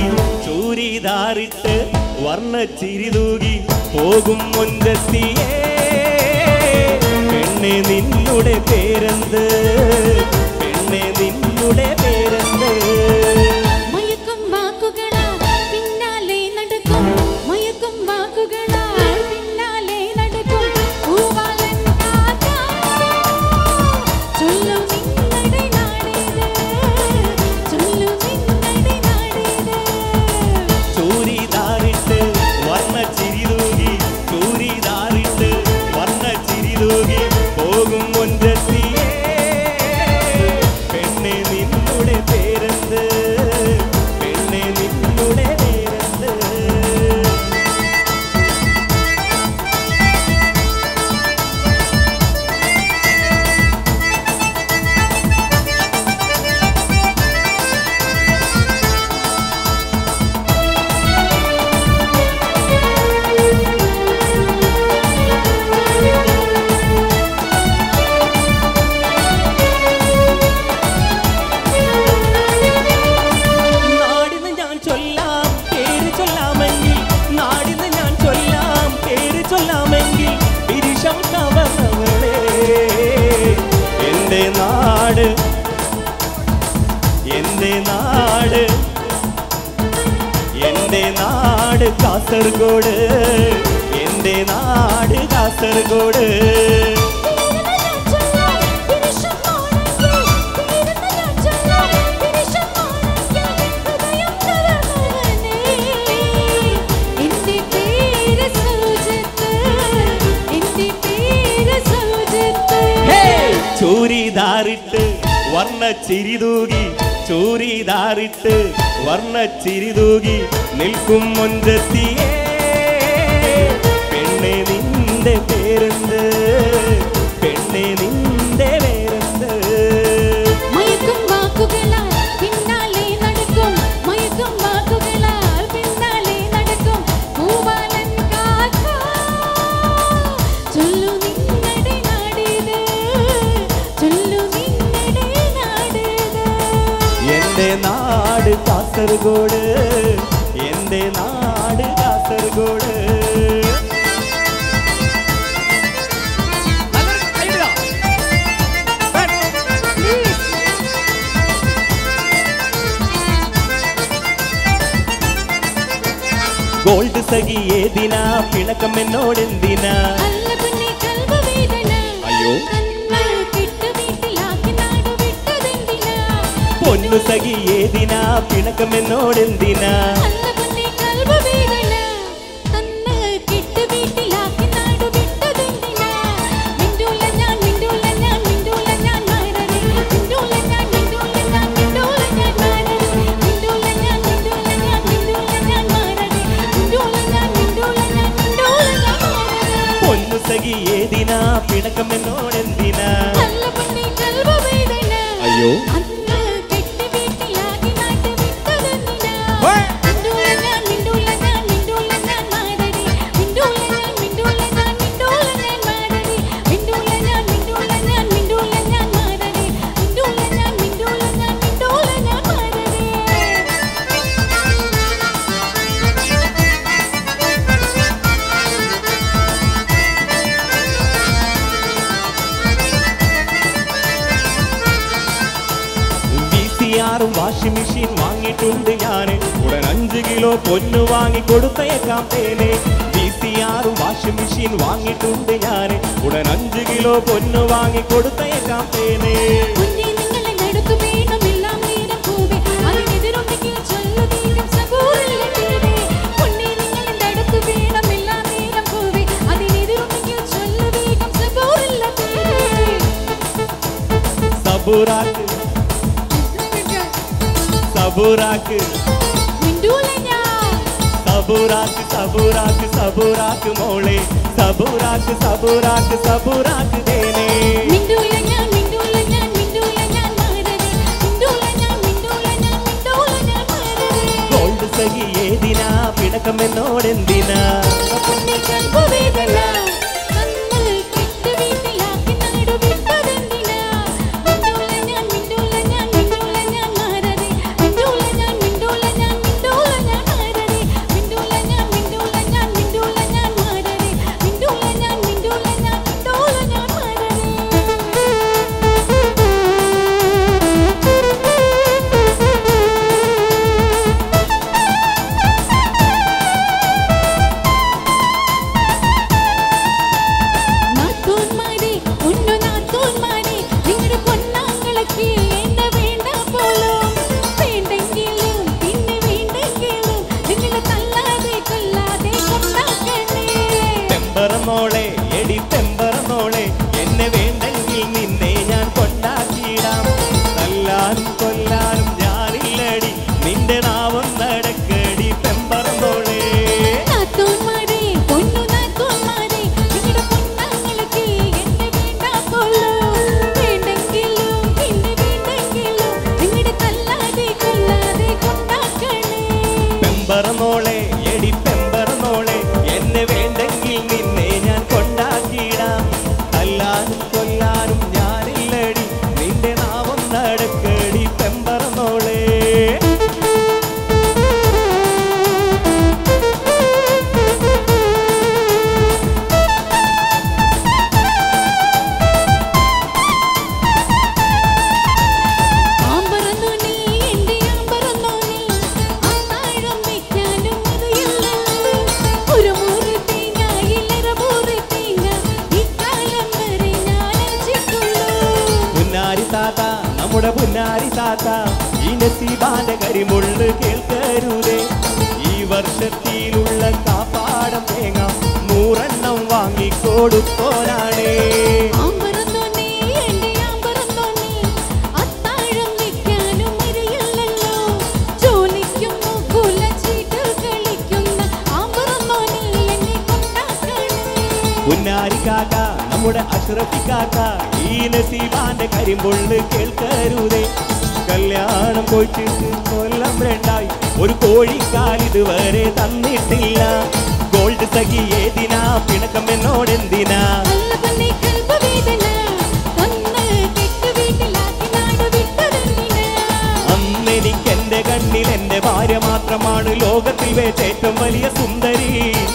ചൂരിതാറിട്ട് വർണ്ണച്ചിരി തൂകി പോകും മുൻപെത്തിയേ പെണ്ണെ നിന്നുടെ പേരെന്ത് പെണ്ണെ നിന്നുടെ പേരെന്ത് മയക്കും വാക്കുകളാൽ പിന്നാലെ നടക്കും മയക്കും വാക്കുകളാൽ പിന്നാലെ നടക്കും പൂവാലൻ കാക്ക ചൊല്ലു നിങ്ങളുടെ നാടേത് ചൊല്ലു നിങ്ങളുടെ നാടേത് ചൂരിതാറിട്ട് വർണ്ണച്ചിരി തൂകി ചൂരിതാറിട്ട് വർണ്ണച്ചിരി തൂകി പോകും മുൻപെത്തിയേ പെണ്ണെ നിന്നുടെ പേരെന്ത് പെണ്ണെ നിന്നുടെ പേരെന്ത് നാടിന്ന് ഞാൻ ചൊല്ലാം പേര് ചൊല്ലാമെങ്കിൽ നാടിന്ന് ഞാൻ ചൊല്ലാം പേര് ചൊല്ലാമെങ്കിൽ പിരിശം കവർന്നവളെ എന്റെ നാട് എന്റെ നാട് എന്റെ നാട് കാസർഗോഡ് എന്റെ നാട് കാസർഗോഡ് ചൂരിതാറിട്ട് വർണ്ണച്ചിരി തൂകി ചൂരിതാറിട്ട് വർണ്ണച്ചിരി തൂകി നിൽക്കും മുൻപെത്തിയേ പെണ്ണെ നിന്റെ പേരെന്ത് പെണ്ണെ നിന്റെ പേരെന്ത് മയക്കും വാക്കുകളാൽ പിന്നാലെ നടക്കും മയക്കും വാക്കുകളാൽ പിന്നാലെ നടക്കും പൂവാലൻ കാക്ക ചൊല്ലു നിങ്ങളുടെ നാടേത് ചൊല്ലു നിങ്ങളുടെ നാടേത് എന്റെ നാട് കാസർഗോഡ് എന്റെ നാട് കാസർഗോഡ് ഗോൾഡ് സഖി ഏതിനാ പിണക്കം എന്നോടെന്തിനാ അല്ല പിന്നെ കൽവവേദന അയ്യോ. അന്ന് കിട്ടു വീട്ടിലാക്കി നാട് വിട്ടതെന്തിനാ പൊന്നു സഖി ഏതിനാ പിണക്കം എന്നോടെന്തിനാ അല്ല പിന്നെ കൽവവേദന അന്ന് കിട്ടു വീട്ടിലാക്കി നാട് വിട്ടതെന്തിനാ മിണ്ടൂല ഞാൻ മിണ്ടൂല ഞാൻ മിണ്ടൂല ഞാൻ മാറരെ മിണ്ടൂല ഞാൻ മിണ്ടൂല ഞാൻ മിണ്ടൂല ഞാൻ മാറരെ മിണ്ടൂല ഞാൻ മിണ്ടൂല ഞാൻ മിണ്ടൂല ഞാൻ മാറരെ മിണ്ടൂല ഞാൻ മിണ്ടൂല ഞാൻ മിണ്ടൂല ഞാൻ മാറരെ പൊന്നു സഖി ഏതിനാ പിണക്കം എന്നോടെന്തിനാ അല്ല പിന്നെ കൽവവേദന അയ്യോ. അന്ന് കെട്ടി വീട്ടിലാക്കി നാട്ട് വിട്ടതെന്തിനാ? മിണ്ടൂല ഞാൻ, മിണ്ടൂല ഞാൻ, മിണ്ടൂല ഞാൻ മാറടി. മിണ്ടൂല ഞാൻ, മിണ്ടൂല ഞാൻ, മിണ്ടൂല ഞാൻ മാറടി. മിണ്ടൂല ഞാൻ, മിണ്ടൂല ഞാൻ, മിണ്ടൂല ഞാൻ മാറടി. മിണ്ടൂല ഞാൻ, മിണ്ടൂല ഞാൻ, മിണ്ടൂല ഞാൻ മാറടി. വി സി ആറും വാഷിംഗ് മെഷീൻ വാങ്ങിയിട്ടുണ്ട് ഞാന് ഉടൻ അഞ്ച് കിലോ പൊന്നു വാങ്ങി കൊടുത്തയക്കാം തേനെ വി സി ആറും വാഷിംഗ് മെഷീൻ വാങ്ങിയിട്ടുണ്ട് ഞാന് ഉടൻ അഞ്ച് കിലോ പൊന്നു വാങ്ങി കൊടുത്തയക്കാം തേനെ പൊന്നേ നിങ്ങളെ നടുക്കു വേണം എല്ലാം നേരം പൂവേ. അതിനെതിരൊന്നെങ്കിൽ ചൊല്ലു തീരും സബൂറില്ല തീരെ. പൊന്നേ നിങ്ങളെ നടുക്കു വേണം എല്ലാം നേരം പൂവേ. അതിനെതിരൊന്നെങ്കിൽ ചൊല്ലു വേഗം സബൂറില്ല തീരെ. സബൂറാക്ക് സബൂറാക്ക് മിണ്ടൂല ഞാൻ. സബൂറാക്ക് സബൂറാക്ക് സബൂറാക്ക് മോളെ സബൂറാക്ക് സബൂറാക്ക് സബൂറാക്ക് തേനെ മിണ്ടൂല ഞാൻ, മിണ്ടൂല ഞാൻ, മിണ്ടൂല ഞാൻ മാറരെ. മിണ്ടൂല ഞാൻ, മിണ്ടൂല ഞാൻ, മിണ്ടൂല ഞാൻ മാറരെ. ഗോൾഡ് സഖി ഏതിനാ പിണക്കം എന്നോടെന്തിനാ പൊന്നേ കൽബുവേദന. അന്ന് കെട്ട് വീട്ടിലാക്കി നാടു വിട്ടതെന്തിനാ? മിണ്ടൂല ഞാൻ, മിണ്ടൂല ഞാൻ, മിണ്ടൂല ഞാൻ മാറരെ. മിണ്ടൂല ഞാൻ, മിണ്ടൂല ഞാൻ, മിണ്ടൂല പെമ്പറന്നോളെ എടി പെമ്പറന്നോളെ എന്നെ വേണ്ടെങ്കിൽ നിന്നെ ഞാൻ കൊണ്ടാക്കിയിടാം തല്ലാനും കൊല്ലാനും ഞാനില്ലടി നിന്റെ നാമം നടക്കടി പെമ്പറന്നോളെ ആമ്പറന്നു നീ എൻ്റെ ആമ്പറന്നു നീ അത്താഴം വെക്കാനും അറിയില്ലല്ലോ ഒരു മുറി തേങ്ങ ഇല്ലറ മുറി തേങ്ങ ഇക്കാലം വരെ ഞാൻ അഞ്ചിട്ടുള്ളൂ പുന്നാരി താത്ത നമ്മുടെ പുന്നാരി താത്ത ഈ നസീബാന്റെ കരിമുള്ള് കേൾക്കരുതേ ഈ വർഷത്തിലുള്ള കാപ്പാടം തേങ്ങ നൂറെണ്ണം വാങ്ങിക്കൊടുത്തോരാണേ ആമ്പറന്നു നീ എൻ്റെ ആമ്പറന്നു നീ അത്താഴം വെക്കാനും അറിയില്ലല്ലോ ജോലിക്കും നോക്കൂല ചീട്ട് കളിക്കുന്ന ആമ്പറന്നു നീ എന്നെ കൊണ്ടാക്കണേ പുന്നാരി കാക്ക നമ്മുടെ അഷ്റഫി കാക്ക ഈ നസീബാന്റെ കരിമ്പുള്ള് കേൾക്കരുതേ കല്യാണം പോയിട്ട് കൊല്ലം രണ്ടായി ഒരു കോഴിക്കാൽ ഇതുവരെ തന്നിട്ടില്ല ഗോൾഡ് സഖി ഏതിനാ പിണക്കം എന്നോടെന്തിനാ നല്ല തന്നെ കൽപ്പവേദന തന്ന് കെട്ട് വീട്ടിലാക്കി നാട് വിട്ടതെന്തിനാ അന്നെനിക്ക് എന്റെ കണ്ണിൽ എന്റെ ഭാര്യ മാത്രമാണ് ലോകത്തിൽ വെച്ച് ഏറ്റവും വലിയ സുന്ദരി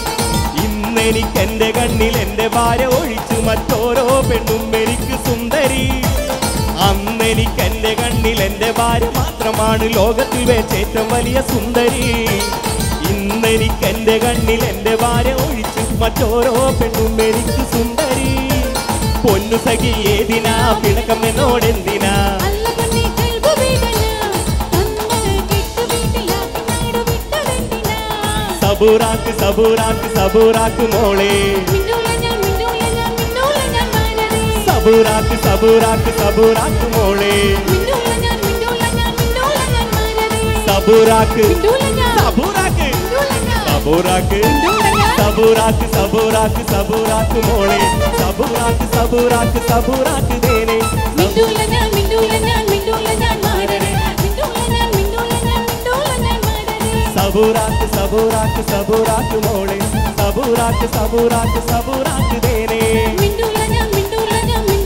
ഇന്നെനിക്ക് എന്റെ കണ്ണിൽ എന്റെ ഭാര്യ ഒഴിച്ചു മറ്റോരോ പെണ്ണും എനിക്ക് സുന്ദരി അന്നെനിക്ക് എന്റെ കണ്ണിൽ എന്റെ ഭാര്യ മാത്രമാണ് ലോകത്തിൽ വെച്ച് ഏറ്റവും വലിയ സുന്ദരി ഇന്നെനിക്ക് എന്റെ കണ്ണിൽ എന്റെ ഭാര്യ ഒഴിച്ചു മറ്റോരോ പെണ്ണും എനിക്ക് സുന്ദരി പൊന്നു സഖി ഏതിനാ പിണക്കം എന്നോടെന്തിനാ നല്ല തന്നെ കൽപ്പവേദന തന്ന് കെട്ട് വീട്ടിലാക്കി നാട് വിട്ടതെന്തിനാ സബൂറാക്ക് സബൂറാക്ക് സബൂറാക്ക് മോളെ മിണ്ടൂല ഞാൻ മിണ്ടൂല ഞാൻ മിണ്ടൂല ഞാൻ മാനരേ സബൂറാക്ക് സബൂറാക്ക് സബൂറാക്ക് മോളെ മിണ്ടൂല ഞാൻ മിണ്ടൂല ഞാൻ മിണ്ടൂല ഞാൻ മാനരേ സബൂറാക്ക് മിണ്ടൂല ഞാൻ സബൂറാക്ക് മിണ്ടൂല ഞാൻ സബൂറാക്ക് മിണ്ടൂല ഞാൻ സബൂറാക്ക് സബൂറാക്ക് സബൂറാക്ക് മോളെ സബൂറാക്ക് സബൂറാക്ക് സബൂറാക്ക് ദേനെ മിണ്ടൂല ഞാൻ മിണ്ടൂല ഞാൻ മിണ്ടൂല ഞാൻ മാനരേ മിണ്ടൂല ഞാൻ മിണ്ടൂല ഞാൻ മിണ്ടൂല ഞാൻ മാനരേ സബൂറാക്ക് സബൂറാക്ക് സബൂറാക്ക് മോളെ സബൂറാക്ക് സബൂറാക്ക് സബൂറാക്ക് ദേനെ മിണ്ടൂല ഞാൻ മിണ്ടൂല ഞാൻ